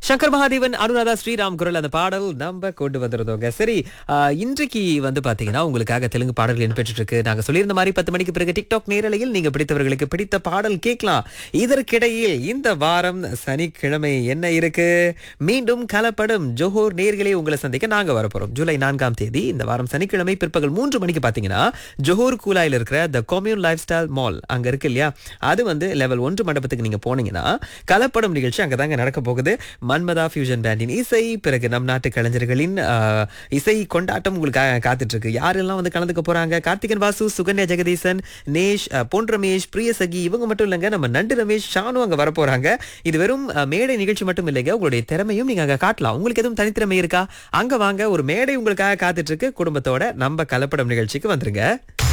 சங்கர் மகாதேவன் அனுராதா ஸ்ரீராம் குரல் அந்த பாடல் நம்ம கொண்டு வந்துருந்தோங்க சரி ஆஹ், இன்றைக்கு வந்து பாத்தீங்கன்னா உங்களுக்காக தெலுங்கு பாடல்கள் இடம்பெற்று இருக்கு நாங்க சொல்லியிருந்த மாதிரி பத்து மணிக்கு பிறகு டிக்டாக் நேரலையில் நீங்க பிடித்தவர்களுக்கு பிடித்த பாடல் கேட்கலாம் இதற்கிடையில் இந்த வாரம் சனிக்கிழமை என்ன இருக்கு மீண்டும் கலப்படும் ஜோஹோர் நேர்களே உங்களை சந்திக்க நாங்க வரப்போறோம் ஜூலை நான்காம் தேதி இந்த வாரம் சனிக்கிழமை பிற்பகல் மூன்று மணிக்கு பாத்தீங்கன்னா ஜோஹர் கூலாயில் இருக்கிற the commune lifestyle mall அங்க இருக்கு இல்லையா அது வந்து லெவல் ஒன்று மண்டபத்துக்கு நீங்க போனீங்கன்னா கலப்படம் நிகழ்ச்சி அங்கதாங்க நடக்க போகுது மன்மதா ஃபியூஷன் பேண்டின் இசை பிறகு நம் நாட்டு கலைஞர்களின் ஆஹ், இசை கொண்டாட்டம் உங்களுக்கு கா- காத்துட்டு இருக்கு யாரெல்லாம் வந்து கலந்துக்க போறாங்க கார்த்திகன் வாசு சுகன்யா ஜெகதீசன் நேஷ் அஹ், பொன் ரமேஷ் பிரியசகி இவங்க மட்டும் இல்லைங்க நம்ம நண்டு ரமேஷ் ஷானு அங்க வர போறாங்க இது வெறும் அஹ், மேடை நிகழ்ச்சி மட்டும் இல்லைங்க உங்களுடைய திறமையும் நீங்க அங்க காட்டலாம் உங்களுக்கு எதுவும் தனித்திறமை இருக்கா அங்க வாங்க ஒரு மேடை உங்களுக்காக காத்துட்டு இருக்கு குடும்பத்தோட நம்ம கலப்படம் நிகழ்ச்சிக்கு வந்துருங்க